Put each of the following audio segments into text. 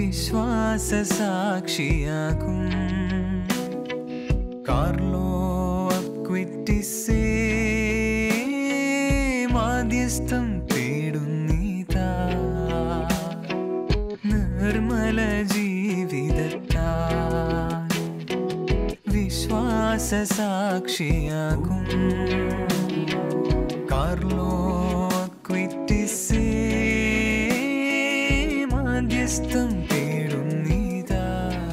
വിശ്വാസ സാക്ഷിയാകും കാർലോ അക്വിറ്റിസേ മാധ്യസ്ഥം തേടുന്നീതാ നിർമ്മല ജീവിതത്താ വിശ്വാസ സാക്ഷിയാകും കാർലോ അക്വിറ്റിസേ മാധ്യസ്ഥം തേടുന്നീതാ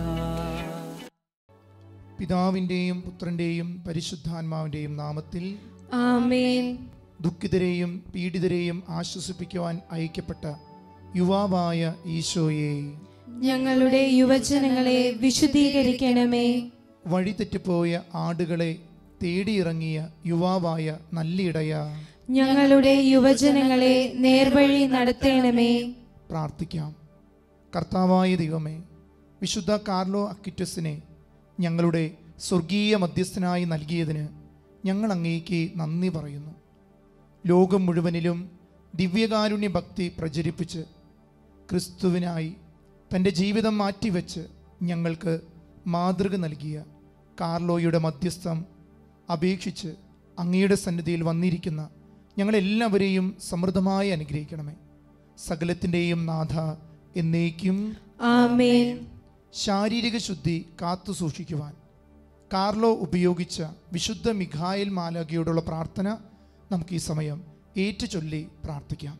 പിതാവിൻ്റെയും പുത്രൻ്റെയും പരിശുദ്ധാത്മാവിൻ്റെയും നാമത്തിൽ ആമേൻ ദുഃഖിതരെയും പീഡിതരെയും ആശ്വസിപ്പിക്കുവാൻ അയക്കപ്പെട്ട യുവാവായ ഈശോയെ ഞങ്ങളുടെ യുവജനങ്ങളെ വിശുദ്ധീകരിക്കണമേ വഴിതെറ്റിപ്പോയ ആടുകളെ തേടിയിറങ്ങിയ യുവാവായ നല്ലിടയ ഞങ്ങളുടെ യുവജനങ്ങളെ നേർവഴി നടത്തണമേ പ്രാർത്ഥിക്കാം കർത്താവായ ദൈവമേ വിശുദ്ധ കാർലോ അക്കിറ്റസിനെ ഞങ്ങളുടെ സ്വർഗീയ മധ്യസ്ഥനായി നൽകിയതിന് ഞങ്ങൾ അങ്ങേക്ക് നന്ദി പറയുന്നു ലോകം മുഴുവനിലും ദിവ്യകാരുണ്യ ഭക്തി പ്രചരിപ്പിച്ച് ക്രിസ്തുവിനായി തൻ്റെ ജീവിതം മാറ്റിവെച്ച് ഞങ്ങൾക്ക് മാതൃക നൽകിയ കാർലോയുടെ മധ്യസ്ഥം അപേക്ഷിച്ച് അങ്ങയുടെ സന്നിധിയിൽ വന്നിരിക്കുന്ന ഞങ്ങളെല്ലാവരെയും സമൃദ്ധമായി അനുഗ്രഹിക്കണമേ സകലത്തിൻ്റെയും നാഥ എന്നേക്കും ആമേൻ ശാരീരിക ശുദ്ധി കാത്തു സൂക്ഷിക്കുവാൻ കാർലോ ഉപയോഗിച്ച വിശുദ്ധ മിഖായിൽ മാലാഖയോടുള്ള പ്രാർത്ഥന നമുക്ക് ഈ സമയം ഏറ്റുചൊല്ലി പ്രാർത്ഥിക്കാം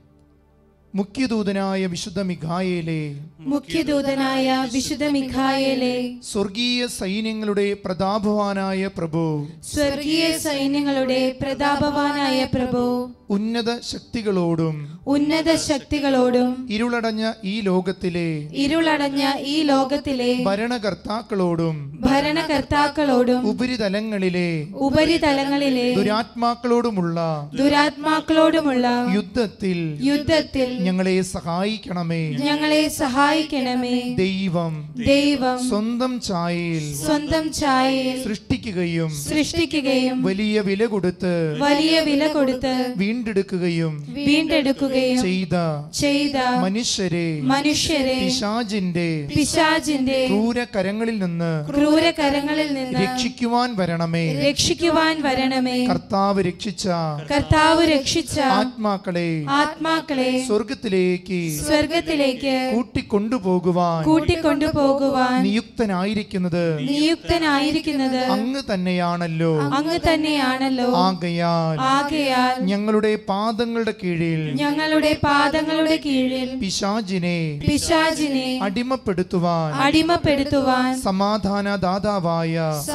മുഖ്യദൂതനായ വിശുദ്ധ മിഖായേലെ മുഖ്യദൂതനായ വിശുദ്ധ മിഖായേലെ സ്വർഗീയ സൈന്യങ്ങളുടെ പ്രതാപവാനായ പ്രഭു സ്വർഗീയ സൈന്യങ്ങളുടെ പ്രതാപവാനായ പ്രഭു ഉന്നത ശക്തികളോടും ഉന്നത ശക്തികളോടും ഇരുളടഞ്ഞ ഈ ലോകത്തിലെ ഇരുളടഞ്ഞ ഈ ലോകത്തിലെ ഭരണകർത്താക്കളോടും ഭരണകർത്താക്കളോടും ഉപരിതലങ്ങളിലെ ഉപരിതലങ്ങളിലെ ദുരാത്മാക്കളോടുമുള്ള ദുരാത്മാക്കളോടുമുള്ള യുദ്ധത്തിൽ യുദ്ധത്തിൽ ഞങ്ങളെ സഹായിക്കണമേ ഞങ്ങളെ സഹായിക്കണമേ ദൈവം ദൈവം സ്വന്തം ഛായയിൽ സ്വന്തം ഛായയിൽ സൃഷ്ടിക്കുകയും സൃഷ്ടിക്കുകയും വലിയ വില കൊടുത്ത് വലിയ വില കൊടുത്ത് വീണ്ടെടുക്കുകയും വീണ്ടെടുക്കുകയും ചെയ്ത ചെയ്ത മനുഷ്യരെ മനുഷ്യരെ പിശാചിന്റെ പിശാചിന്റെ ക്രൂരകരങ്ങളിൽ നിന്ന് ക്രൂരകരങ്ങളിൽ നിന്ന് രക്ഷിക്കുവാൻ വരണമേ രക്ഷിക്കുവാൻ വരണമേ കർത്താവ് രക്ഷിച്ച കർത്താവ് രക്ഷിച്ച ആത്മാക്കളെ ആത്മാക്കളെ സ്വർഗത്തിലേക്ക് സ്വർഗത്തിലേക്ക് കൂട്ടിക്കൊണ്ടുപോകുവാൻ കൂട്ടിക്കൊണ്ടുപോകുവാൻ നിയുക്തനായിരിക്കുന്നത് നിയുക്തനായിരിക്കുന്നത് അങ്ങ് തന്നെയാണല്ലോ അങ്ങ് തന്നെയാണല്ലോ ആകയാൽ ആകയാൽ ഞങ്ങളുടെ പാദങ്ങളുടെ കീഴിൽ ഞങ്ങളുടെ പാദങ്ങളുടെ കീഴിൽ പിശാചിനെ പിശാചിനെ അടിമപ്പെടുത്തുവാൻ അടിമപ്പെടുത്തുവാൻ സമാധാനദാതാവായ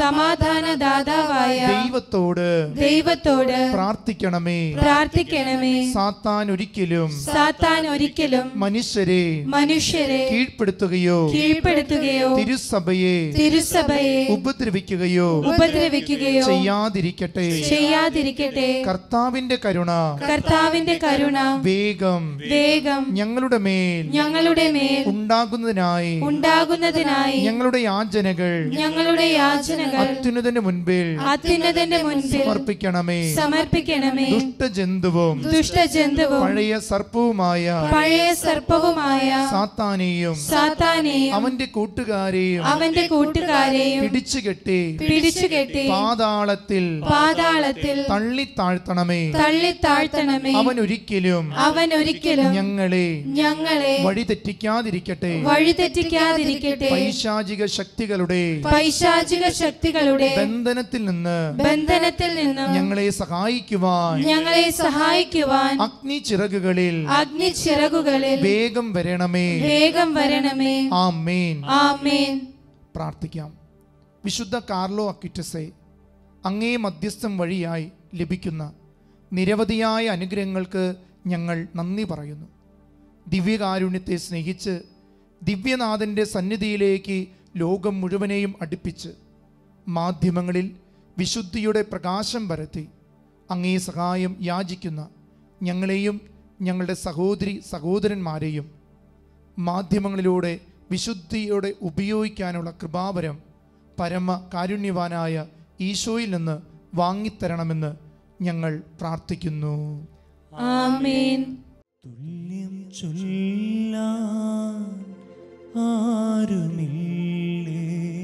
സമാധാനദാതാവായ ദൈവത്തോട് ദൈവത്തോട് പ്രാർത്ഥിക്കണമേ പ്രാർത്ഥിക്കണമേ സാത്താൻ ഒരിക്കലും സാത്താൻ ഒരിക്കലും മനുഷ്യരെ മനുഷ്യരെ കീഴ്പ്പെടുത്തുകയോ കീഴ്പ്പെടുത്തുകയോ തിരുസഭയെ തിരുസഭയെ ഉപദ്രവിക്കുകയോ ഉപദ്രവിക്കുകയോ ചെയ്യാതിരിക്കട്ടെ ചെയ്യാതിരിക്കട്ടെ കർത്താവിന്റെ കരുണ കർത്താവിന്റെ കരുണ വേഗം വേഗം ഞങ്ങളുടെ മേൽ ഞങ്ങളുടെ മേൽ ഉണ്ടാകുന്നതിനായി ഉണ്ടാകുന്നതിനായി ഞങ്ങളുടെ യാചനകൾ ഞങ്ങളുടെ യാചനകൾ അത്യുന്നതന്റെ മുൻപിൽ അത്യുന്നതന്റെ മുൻപിൽ സമർപ്പിക്കണമേ സമർപ്പിക്കണമേ ദുഷ്ടജന്തുവും ദുഷ്ടജന്തുവും പഴയ സർപ്പവുമായ പഴയ സർപ്പവുമായ സാത്താനെയും സാത്താനെയും അവന്റെ കൂട്ടുകാരെയും അവന്റെ കൂട്ടുകാരെയും പിടിച്ചുകെട്ടി പിടിച്ചുകെട്ടി പാതാളത്തിൽ പാതാളത്തിൽ തള്ളി താഴ്ത്തണമേ തള്ളി താഴ്ത്തണമേ അവൻ ഒരിക്കലും അവൻ ഒരിക്കലും ഞങ്ങളെ ഞങ്ങളെ വഴിതെറ്റിക്കാതിരിക്കട്ടെ വഴിതെറ്റിക്കാതിരിക്കട്ടെ പൈശാചിക ശക്തികളുടെ പൈശാചിക ശക്തികളുടെ ബന്ധനത്തിൽ നിന്ന് ബന്ധനത്തിൽ നിന്നും ഞങ്ങളെ സഹായിക്കുവാൻ ഞങ്ങളെ സഹായിക്കുവാൻ അഗ്നി ചിറകുകളിൽ അഗ്നി ചിറകുകളിൽ വേഗം വരണമേ വേഗം വരണമേ ആമേൻ ആമേൻ പ്രാർത്ഥിക്കാം വിശുദ്ധ കാർലോ അക്വിറ്റസെ അങ്ങേ മധ്യസ്ഥം വഴിയായി ലഭിക്കുന്ന നിരവധിയായ അനുഗ്രഹങ്ങൾക്ക് ഞങ്ങൾ നന്ദി പറയുന്നു ദിവ്യകാരുണ്യത്തെ സ്നേഹിച്ച് ദിവ്യനാഥൻ്റെ സന്നിധിയിലേക്ക് ലോകം മുഴുവനെയും അടുപ്പിച്ച് മാധ്യമങ്ങളിൽ വിശുദ്ധിയുടെ പ്രകാശം പരത്തി അങ്ങേ സഹായം യാചിക്കുന്ന ഞങ്ങളെയും ഞങ്ങളുടെ സഹോദരി സഹോദരന്മാരെയും മാധ്യമങ്ങളിലൂടെ വിശുദ്ധിയോടെ ഉപയോഗിക്കാനുള്ള കൃപാവരം പരമ കാരുണ്യവാനായ ഈശോയിൽ നിന്ന് വാങ്ങിത്തരണമെന്ന് ഞങ്ങൾ പ്രാർത്ഥിക്കുന്നു ആമേൻ തുല്യം ചൊല്ലാൻ ആരുമില്ലേ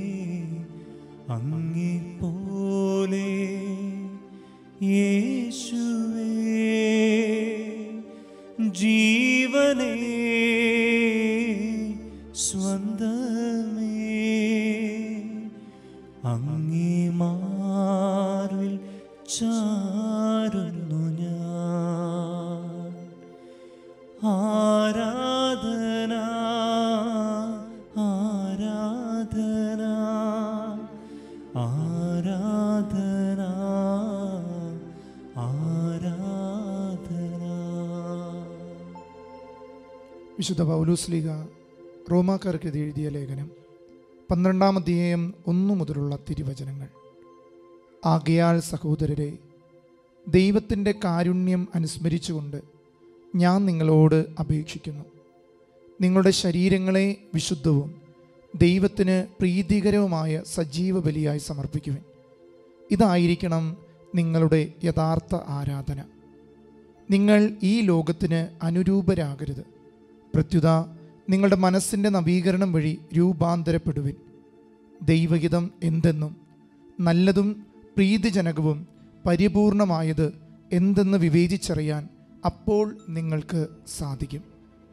അങ്ങേ പോലെ യേശുവേ ജീവനേ സ്വന്തമേ അങ്ങേ മാറിൽ ചാരുന്നു ഞാൻ ആരാധന ആരാധന ആരാധന ആരാധന വിശുദ്ധ പൗലൂസ്ലിക റോമാക്കാർക്ക് എഴുതിയ ലേഖനം പന്ത്രണ്ടാം അധ്യായം ഒന്നു മുതലുള്ള തിരുവചനങ്ങൾ ആകയാൽ സഹോദരരെ ദൈവത്തിൻ്റെ കാരുണ്യം അനുസ്മരിച്ചുകൊണ്ട് ഞാൻ നിങ്ങളോട് അപേക്ഷിക്കുന്നു നിങ്ങളുടെ ശരീരങ്ങളെ വിശുദ്ധവും ദൈവത്തിന് പ്രീതികരവുമായ സജീവ ബലിയായി സമർപ്പിക്കുവിൻ ഇതായിരിക്കണം നിങ്ങളുടെ യഥാർത്ഥ ആരാധന നിങ്ങൾ ഈ ലോകത്തിന് അനുരൂപരാകരുത് പ്രത്യുത നിങ്ങളുടെ മനസ്സിൻ്റെ നവീകരണം വഴി രൂപാന്തരപ്പെടുവിൻ ദൈവഹിതം എന്തെന്നും നല്ലതും പ്രീതിജനകവും പരിപൂർണമായത് എന്തെന്ന് വിവേചിച്ചറിയാൻ അപ്പോൾ നിങ്ങൾക്ക് സാധിക്കും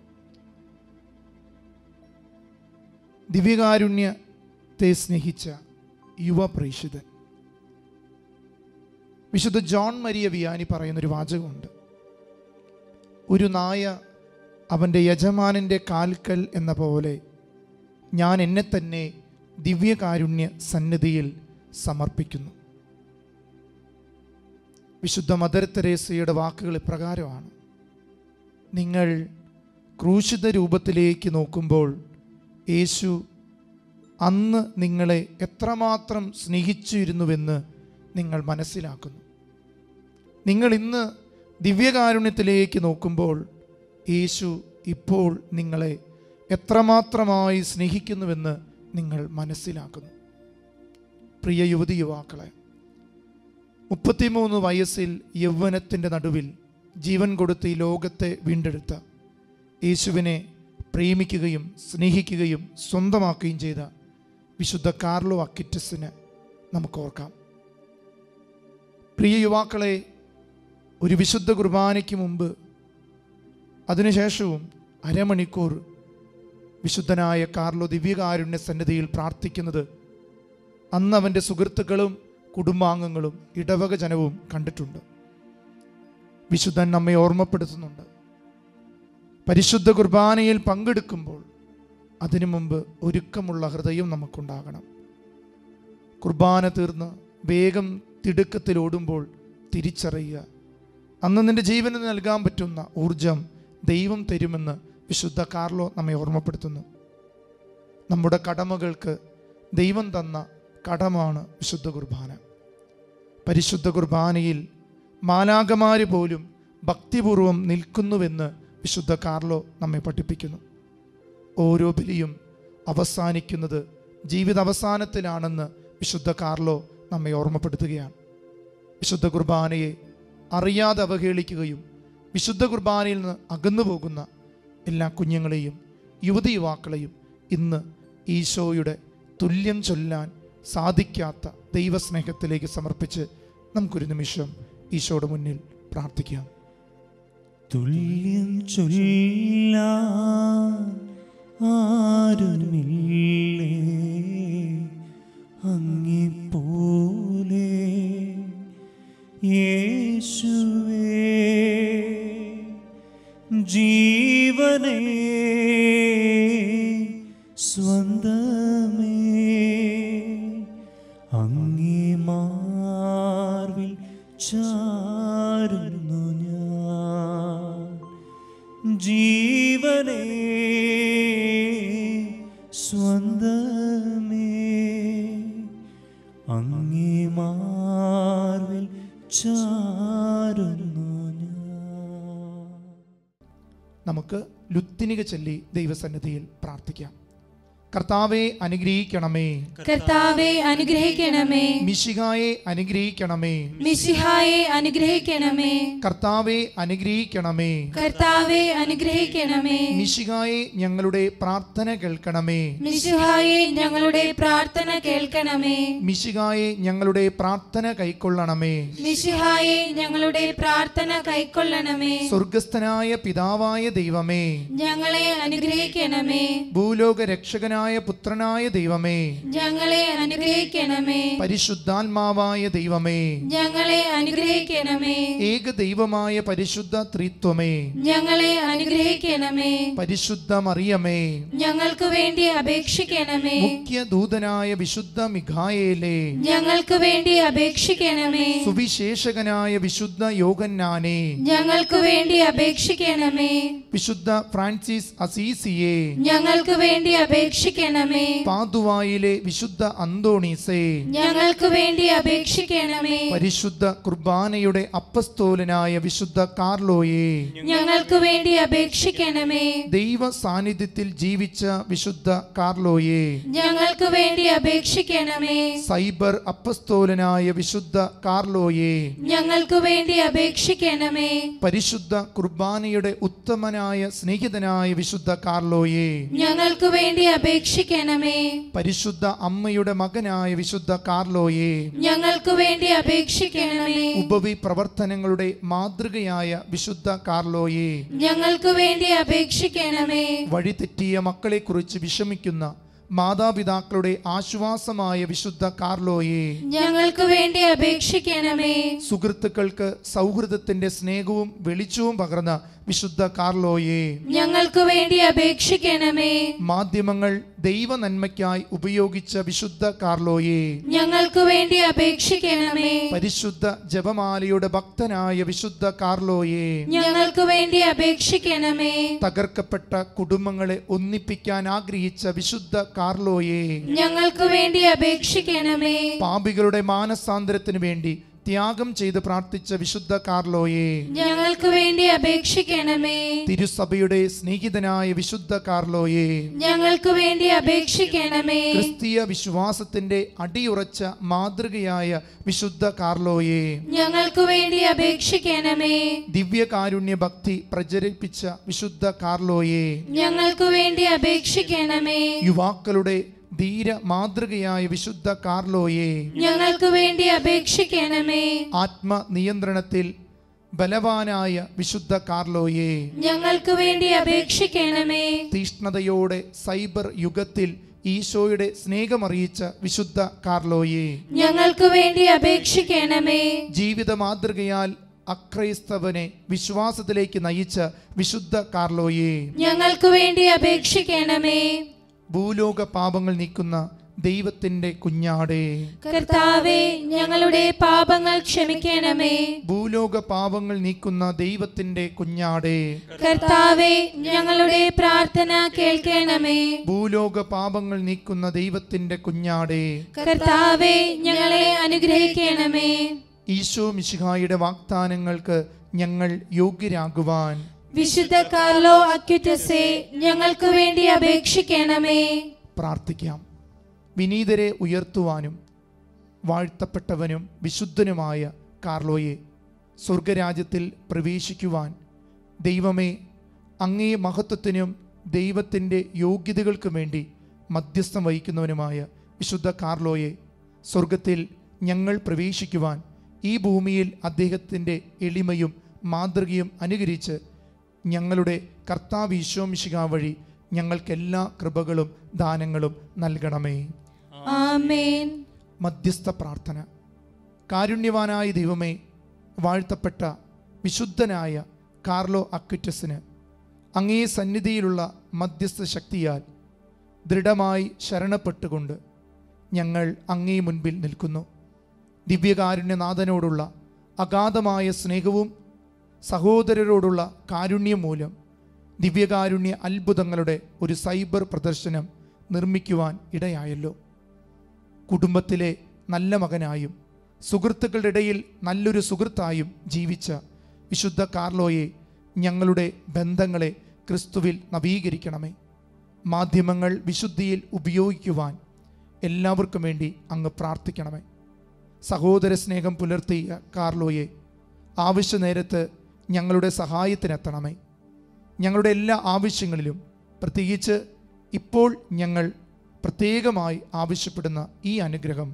ദിവ്യകാരുണ്യത്തെ സ്നേഹിച്ച യുവ പ്രേക്ഷിതൻ വിശുദ്ധ ജോൺ മരിയ വിയാനി പറയുന്നൊരു വാചകമുണ്ട് ഒരു നായ അവൻ്റെ യജമാനൻ്റെ കാൽക്കൽ എന്ന പോലെ ഞാൻ എന്നെ തന്നെ ദിവ്യകാരുണ്യ സന്നിധിയിൽ സമർപ്പിക്കുന്നു വിശുദ്ധ മദർ തെരേസയുടെ വാക്കുകൾ ഇപ്രകാരമാണ് നിങ്ങൾ ക്രൂശിത രൂപത്തിലേക്ക് നോക്കുമ്പോൾ യേശു അന്ന് നിങ്ങളെ എത്രമാത്രം സ്നേഹിച്ചിരുന്നുവെന്ന് നിങ്ങൾ മനസ്സിലാക്കുന്നു നിങ്ങൾ ഇന്ന് ദിവ്യകാരുണ്യത്തിലേക്ക് നോക്കുമ്പോൾ യേശു ഇപ്പോൾ നിങ്ങളെ എത്രമാത്രമായി സ്നേഹിക്കുന്നുവെന്ന് നിങ്ങൾ മനസ്സിലാക്കുന്നു പ്രിയ യുവതി യുവാക്കളെ മുപ്പത്തിമൂന്ന് വയസ്സിൽ യൗവനത്തിൻ്റെ നടുവിൽ ജീവൻ കൊടുത്ത് ഈ ലോകത്തെ വീണ്ടെടുത്ത യേശുവിനെ പ്രേമിക്കുകയും സ്നേഹിക്കുകയും സ്വന്തമാക്കുകയും ചെയ്ത വിശുദ്ധ കാർലോ അക്കിറ്റസിന് നമുക്ക് ഓർക്കാം പ്രിയ യുവാക്കളെ ഒരു വിശുദ്ധ കുർബാനയ്ക്ക് മുമ്പ് അതിനുശേഷവും അരമണിക്കൂർ വിശുദ്ധനായ കാർലോ ദിവ്യകാരുണ്യ സന്നിധിയിൽ പ്രാർത്ഥിക്കുന്നത് അന്ന് അവൻ്റെ സുഹൃത്തുക്കളും കുടുംബാംഗങ്ങളും ഇടവക ജനവും കണ്ടിട്ടുണ്ട് വിശുദ്ധൻ നമ്മെ ഓർമ്മപ്പെടുത്തുന്നുണ്ട് പരിശുദ്ധ കുർബാനയിൽ പങ്കെടുക്കുമ്പോൾ അതിനു മുമ്പ് ഒരുക്കമുള്ള ഹൃദയം നമുക്കുണ്ടാകണം കുർബാന തീർന്ന് വേഗം തിടുക്കത്തിൽ ഓടുമ്പോൾ തിരിച്ചറിയുക അന്ന് നിന്റെ ജീവന് നൽകാൻ പറ്റുന്ന ഊർജം ദൈവം തരുമെന്ന് വിശുദ്ധ കാർലോ നമ്മെ ഓർമ്മപ്പെടുത്തുന്നു നമ്മുടെ കടമകൾക്ക് ദൈവം തന്ന കടമാണ് വിശുദ്ധ കുർബാന പരിശുദ്ധ കുർബാനയിൽ മാലാകമാര് പോലും ഭക്തിപൂർവം നിൽക്കുന്നുവെന്ന് വിശുദ്ധ കാർലോ നമ്മെ പഠിപ്പിക്കുന്നു ഓരോ ബലിയും അവസാനിക്കുന്നത് ജീവിത അവസാനത്തിലാണെന്ന് വിശുദ്ധ കാർലോ നമ്മെ ഓർമ്മപ്പെടുത്തുകയാണ് വിശുദ്ധ കുർബാനയെ അറിയാതെ അവഹേളിക്കുകയും വിശുദ്ധ കുർബാനയിൽ നിന്ന് അകന്നു പോകുന്ന എല്ലാ കുഞ്ഞുങ്ങളെയും യുവതി യുവാക്കളെയും ഇന്ന് ഈശോയുടെ തുല്യം ചൊല്ലാൻ സാധിക്കാത്ത ദൈവസ്നേഹത്തിലേക്ക് സമർപ്പിച്ച് നമുക്കൊരു നിമിഷം ഈശോയുടെ മുന്നിൽ പ്രാർത്ഥിക്കാം തുല്യം ചൊല്ലാൻ ആരുമില്ലേ അങ്ങിപ്പോലെ യേശുവേ ജീവനേ സ്വന്തമേ അങ്ങേ മാർവിൽ ചാരുന്നു ഞാൻ ജീവനേ സ്വന്തമേ അങ്ങേ മാർവിൽ ചാരുന്നു ഞാൻ നമുക്ക് ലുത്തിനിക ചൊല്ലി ദൈവസന്നിധിയിൽ പ്രാർത്ഥിക്കാം കർത്താവെ അനുഗ്രഹിക്കണമേ കർത്താവെ അനുഗ്രഹിക്കണമേ മിശിഹായെ അനുഗ്രഹിക്കണമേ മിശിഹായെ അനുഗ്രഹിക്കണമേ കർത്താവെ അനുഗ്രഹിക്കണമേ കർത്താവെ അനുഗ്രഹിക്കണമേ മിശിഹായെ ഞങ്ങളുടെ പ്രാർത്ഥന കേൾക്കണമേ മിശിഹായെ ഞങ്ങളുടെ പ്രാർത്ഥന കേൾക്കണമേ മിശിഹായെ ഞങ്ങളുടെ പ്രാർത്ഥന കൈക്കൊള്ളണമേ മിശിഹായെ ഞങ്ങളുടെ പ്രാർത്ഥന കൈക്കൊള്ളണമേ സ്വർഗസ്ഥനായ പിതാവായ ദൈവമേ ഞങ്ങളെ അനുഗ്രഹിക്കണമേ ഭൂലോക രക്ഷകനായ പുത്രനായ ദൈവമേ ഞങ്ങളെ അനുഗ്രഹിക്കണമേ പരിശുദ്ധാത്മാവായ ദൈവമേ ഞങ്ങളെ അനുഗ്രഹിക്കണമേ ഏക ദൈവമായ പരിശുദ്ധ ത്രിത്വമേ ഞങ്ങളെ അനുഗ്രഹിക്കണമേ പരിശുദ്ധ മറിയമേ ഞങ്ങൾക്ക് വേണ്ടി അപേക്ഷിക്കണമേ മുഖ്യ ദൂതനായ വിശുദ്ധ മിഖായേലേ ഞങ്ങൾക്ക് വേണ്ടി അപേക്ഷിക്കണമേ സുവിശേഷകനായ വിശുദ്ധ യോഗന്നാനെ ഞങ്ങൾക്ക് വേണ്ടി അപേക്ഷിക്കണമേ വിശുദ്ധ ഫ്രാൻസിസ് അസീസിയെ ഞങ്ങൾക്ക് വേണ്ടി അപേക്ഷിക്കണമേ പാതുവായിലെ വിശുദ്ധ അന്തോണീസേ ഞങ്ങൾക്ക് വേണ്ടി അപേക്ഷിക്കണമേ പരിശുദ്ധ കുർബാനയുടെ അപ്പസ്തോലനായ വിശുദ്ധ കാർലോയെ ഞങ്ങൾക്ക് വേണ്ടി അപേക്ഷിക്കണമേ ദൈവ സാന്നിധ്യത്തിൽ ജീവിച്ച വിശുദ്ധ കാർലോയെ ഞങ്ങൾക്ക് വേണ്ടി അപേക്ഷിക്കണമേ സൈബർ അപ്പസ്തോലനായ വിശുദ്ധ കാർലോയെ ഞങ്ങൾക്ക് വേണ്ടി അപേക്ഷിക്കണമേ പരിശുദ്ധ കുർബാനയുടെ ഉത്തമനായ സ്നേഹിതനായ വിശുദ്ധ കാർലോയെ ഞങ്ങൾക്ക് വേണ്ടി അപേക്ഷിക്കണമേ പരിശുദ്ധ അമ്മയുടെ മകനായ വിശുദ്ധ കാർലോയെ ഞങ്ങൾക്ക് വേണ്ടി അപേക്ഷിക്കണമേ ഉപവി പ്രവർത്തനങ്ങളുടെ മാതൃകയായ വിശുദ്ധ കാർലോയെ ഞങ്ങൾക്ക് വേണ്ടി അപേക്ഷിക്കണമേ വഴിതെറ്റിയ മക്കളെക്കുറിച്ച് വിഷമിക്കുന്ന മാതാപിതാക്കളുടെ ആശ്വാസമായ വിശുദ്ധ കാർലോയെ ഞങ്ങൾക്ക് വേണ്ടി അപേക്ഷിക്കണമേ സുഹൃത്തുക്കൾക്ക് സൗഹൃദത്തിന്റെ സ്നേഹവും വെളിച്ചവും പകർന്ന വിശുദ്ധ കാർലോയെ ഞങ്ങൾക്ക് വേണ്ടി അപേക്ഷിക്കണമേ മാധ്യമങ്ങൾ ദൈവ നന്മയ്ക്കായി ഉപയോഗിച്ച വിശുദ്ധ കാർലോയെ ഞങ്ങൾക്ക് വേണ്ടി അപേക്ഷിക്കണമേ പരിശുദ്ധ ജപമാലയുടെ ഭക്തനായ വിശുദ്ധ കാർലോയെ ഞങ്ങൾക്ക് വേണ്ടി അപേക്ഷിക്കണമേ തകർക്കപ്പെട്ട കുടുംബങ്ങളെ ഒന്നിപ്പിക്കാൻ ആഗ്രഹിച്ച വിശുദ്ധ കാർലോയെ ഞങ്ങൾക്ക് വേണ്ടി അപേക്ഷിക്കണമേ പാപികളുടെ മാനസാന്തരത്തിന് വേണ്ടി ത്യാഗം ചെയ്ത് പ്രാർത്ഥിച്ച വിശുദ്ധ കാർലോയെ ഞങ്ങൾക്ക് വേണ്ടി അപേക്ഷിക്കണമേ തിരുസഭയുടെ സ്നേഹിതനായ വിശുദ്ധ കാർലോയെ ഞങ്ങൾക്ക് വേണ്ടി അപേക്ഷിക്കണമേ ക്രിസ്തീയ വിശ്വാസത്തിന്റെ അടിയുറച്ച മാതൃകയായ വിശുദ്ധ കാർലോയെ ഞങ്ങൾക്ക് വേണ്ടി അപേക്ഷിക്കണമേ ദിവ്യകാരുണ്യ ഭക്തി പ്രചരിപ്പിച്ച വിശുദ്ധ കാർലോയെ ഞങ്ങൾക്ക് വേണ്ടി അപേക്ഷിക്കണമേ യുവാക്കളുടെ ധീര മാതൃകയായ വിശുദ്ധ കാർലോയെ ഞങ്ങൾക്ക് വേണ്ടി അപേക്ഷിക്കണമേ ആത്മനിയന്ത്രണത്തിൽ ബലവാനായ വിശുദ്ധ കാർലോയെ ഞങ്ങൾക്ക് വേണ്ടി അപേക്ഷിക്കണമേ തീഷ്ണതയോടെ സൈബർ യുഗത്തിൽ ഈശോയുടെ സ്നേഹമറിയിച്ച വിശുദ്ധ കാർലോയെ ഞങ്ങൾക്ക് വേണ്ടി അപേക്ഷിക്കണമേ ജീവിത മാതൃകയാൽ അക്രൈസ്തവനെ വിശ്വാസത്തിലേക്ക് നയിച്ച വിശുദ്ധ കാർലോയെ ഞങ്ങൾക്ക് വേണ്ടി അപേക്ഷിക്കണമേ ഭൂലോക പാപങ്ങൾ നീക്കുന്ന ദൈവത്തിന്റെ കുഞ്ഞാടേ കർത്താവെ ഞങ്ങളുടെ പാപങ്ങൾ ക്ഷമിക്കണമേ ഭൂലോക പാപങ്ങൾ നീക്കുന്ന ദൈവത്തിന്റെ കുഞ്ഞാടേ കർത്താവെ ഞങ്ങളുടെ പ്രാർത്ഥന കേൾക്കണമേ ഭൂലോക പാപങ്ങൾ നീക്കുന്ന ദൈവത്തിന്റെ കുഞ്ഞാടേ കർത്താവെ ഞങ്ങളെ അനുഗ്രഹിക്കണമേ ഈശോ മിശിഹായുടെ വാഗ്ദാനങ്ങൾക്ക് ഞങ്ങൾ യോഗ്യരാകുവാൻ വിശുദ്ധ കാർലോ അക്യുറ്റസെ ഞങ്ങൾക്ക് വേണ്ടി അപേക്ഷിക്കണമേ പ്രാർത്ഥിക്കാം വിനീതരെ ഉയർത്തുവാനും വാഴ്ത്തപ്പെട്ടവനും വിശുദ്ധനുമായ കാർലോയെ സ്വർഗരാജ്യത്തിൽ പ്രവേശിക്കുവാൻ ദൈവമേ അങ്ങേ മഹത്വത്തിനും ദൈവത്തിൻ്റെ യോഗ്യതകൾക്കും വേണ്ടി മധ്യസ്ഥം വഹിക്കുന്നവനുമായ വിശുദ്ധ കാർലോയെ സ്വർഗത്തിൽ ഞങ്ങൾ പ്രവേശിക്കുവാൻ ഈ ഭൂമിയിൽ അദ്ദേഹത്തിൻ്റെ എളിമയും മാതൃകയും അനുകരിച്ച് ഞങ്ങളുടെ കർത്താവ് ഈശോമിശിക വഴി ഞങ്ങൾക്കെല്ലാ കൃപകളും ദാനങ്ങളും നൽകണമേ ആമേൻ മധ്യസ്ഥ പ്രാർത്ഥന കാരുണ്യവാനായ ദൈവമേ വാഴ്ത്തപ്പെട്ട വിശുദ്ധനായ കാർലോ അക്വിറ്റസിന് അങ്ങേ സന്നിധിയിലുള്ള മധ്യസ്ഥ ശക്തിയാൽ ദൃഢമായി ശരണപ്പെട്ടുകൊണ്ട് ഞങ്ങൾ അങ്ങേ മുൻപിൽ നിൽക്കുന്നു ദിവ്യകാരുണ്യനാഥനോടുള്ള അഗാധമായ സ്നേഹവും സഹോദരരോടുള്ള കാരുണ്യം മൂലം ദിവ്യകാരുണ്യ അത്ഭുതങ്ങളുടെ ഒരു സൈബർ പ്രദർശനം നിർമ്മിക്കുവാൻ ഇടയായല്ലോ കുടുംബത്തിലെ നല്ല മകനായും സുഹൃത്തുക്കളുടെ ഇടയിൽ നല്ലൊരു സുഹൃത്തായും ജീവിച്ച വിശുദ്ധ കാർലോയെ ഞങ്ങളുടെ ബന്ധങ്ങളെ ക്രിസ്തുവിൽ നവീകരിക്കണമേ മാധ്യമങ്ങൾ വിശുദ്ധിയിൽ ഉപയോഗിക്കുവാൻ എല്ലാവർക്കും വേണ്ടി അങ്ങ് പ്രാർത്ഥിക്കണമേ സഹോദര സ്നേഹം പുലർത്തിയ കാർലോയെ ആവശ്യ നേരത്ത് ഞങ്ങളുടെ സഹായത്തിനെത്തണമേ ഞങ്ങളുടെ എല്ലാ ആവശ്യങ്ങളിലും പ്രത്യേകിച്ച് ഇപ്പോൾ ഞങ്ങൾ പ്രത്യേകമായി ആവശ്യപ്പെടുന്ന ഈ അനുഗ്രഹം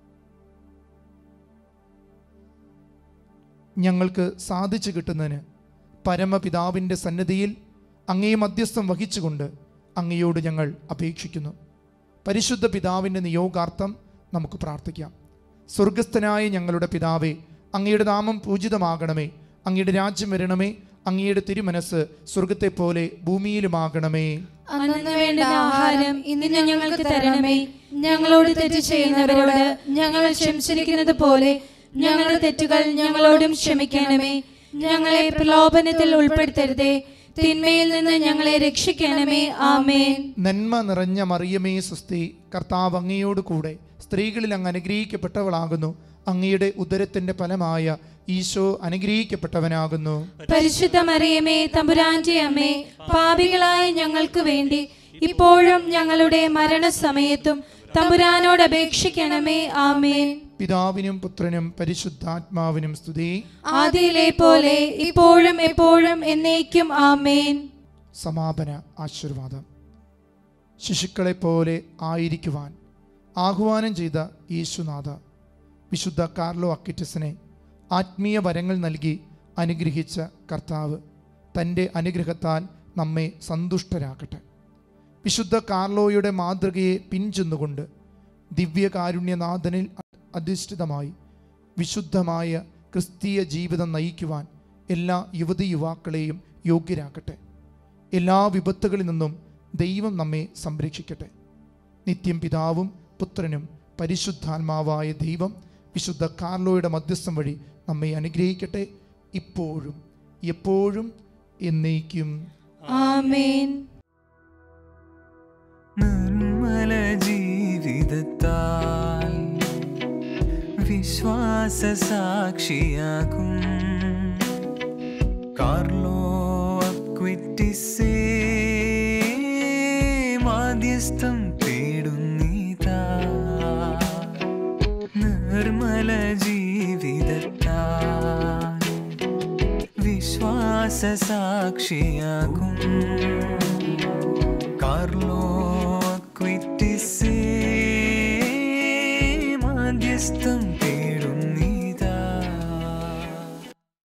ഞങ്ങൾക്ക് സാധിച്ചു കിട്ടുന്നതിന് പരമപിതാവിൻ്റെ സന്നദ്ധിയിൽ അങ്ങേ മധ്യസ്ഥം വഹിച്ചുകൊണ്ട് അങ്ങയോട് ഞങ്ങൾ അപേക്ഷിക്കുന്നു പരിശുദ്ധ പിതാവിൻ്റെ നിയോഗാർത്ഥം നമുക്ക് പ്രാർത്ഥിക്കാം സ്വർഗസ്ഥനായ ഞങ്ങളുടെ പിതാവേ അങ്ങയുടെ നാമം പൂജിതമാകണമേ അങ്ങയുടെ രാജ്യം വരണമേ അങ്ങയുടെ തിരുമനസ് സ്വർഗത്തെ പോലെ ഭൂമിയിലുമാകണമേ അന്നു വേണ്ട ആഹാരം ഇന്ന് ഞങ്ങൾക്ക് തരണമേ ഞങ്ങളോട് തെറ്റ് ചെയ്യുന്നവരോട് ഞങ്ങൾ ക്ഷമിച്ചിരിക്കുന്നത് പോലെ ഞങ്ങളുടെ തെറ്റുകൾ ഞങ്ങളോടും ക്ഷമിക്കണമേ ഞങ്ങളെ പ്രലോഭനത്തിൽ ഉൾപ്പെടുത്തരുതേ തിന്മയിൽ നിന്ന് ഞങ്ങളെ രക്ഷിക്കണമേ ആമേൻ നന്മ നിറഞ്ഞ മറിയമേ സുസ്തി കർത്താവ് അങ്ങയോട് കൂടെ സ്ത്രീകളിൽ അങ്ങ് അനുഗ്രഹിക്കപ്പെട്ടവളാകുന്നു അങ്ങയുടെ ഉദരത്തിന്റെ ഫലമായ ഈശോ അനുഗ്രഹിക്കപ്പെട്ടവനാകുന്നു പരിശുദ്ധ മറിയമേ തമ്പുരാന്റെ അമ്മേ പാപികളായ ഞങ്ങൾക്ക് വേണ്ടി ഇപ്പോഴും ഞങ്ങളുടെ മരണസമയത്തും തമ്പുരാനോട് അപേക്ഷിക്കണമേ ആമേൻ പിതാവിനും പുത്രനും പരിശുദ്ധാത്മാവിനും സ്തുതി ആദിയിലെ പോലെ ഇപ്പോഴും എപ്പോഴും എന്നേക്കും ആമേൻ സമാപന ആശീർവാദം ശിശുക്കളെ പോലെ ആയിരിക്കുവാൻ ആഹ്വാനം ചെയ്ത യേശുനാഥ വിശുദ്ധ കാർലോ അക്കിറ്റസിനെ ആത്മീയ വരങ്ങൾ നൽകി അനുഗ്രഹിച്ച കർത്താവ് തൻ്റെ അനുഗ്രഹത്താൽ നമ്മെ സന്തുഷ്ടരാക്കട്ടെ വിശുദ്ധ കാർലോയുടെ മാതൃകയെ പിൻചെന്നുകൊണ്ട് ദിവ്യകാരുണ്യനാഥനിൽ അധിഷ്ഠിതമായി വിശുദ്ധമായ ക്രിസ്തീയ ജീവിതം നയിക്കുവാൻ എല്ലാ യുവതി യുവാക്കളെയും യോഗ്യരാക്കട്ടെ എല്ലാ വിപത്തുകളിൽ നിന്നും ദൈവം നമ്മെ സംരക്ഷിക്കട്ടെ നിത്യം പിതാവും പുത്രനും പരിശുദ്ധാത്മാവായ ദൈവം വിശുദ്ധ കാർലോയുടെ മധ്യസ്ഥം വഴി നമ്മെ അനുഗ്രഹിക്കട്ടെ ഇപ്പോഴും എപ്പോഴും എന്നേക്കും ആമേൻ നിർമ്മല ജീവിതത്താൽ വിശ്വാസ സാക്ഷിയാകും കാർലോ അക്വിറ്റിസേ മാധ്യസ്ഥം തേടുന്നീതാ നിർമ്മല ജീവിതത്താൽ വിശ്വാസ സാക്ഷിയാകും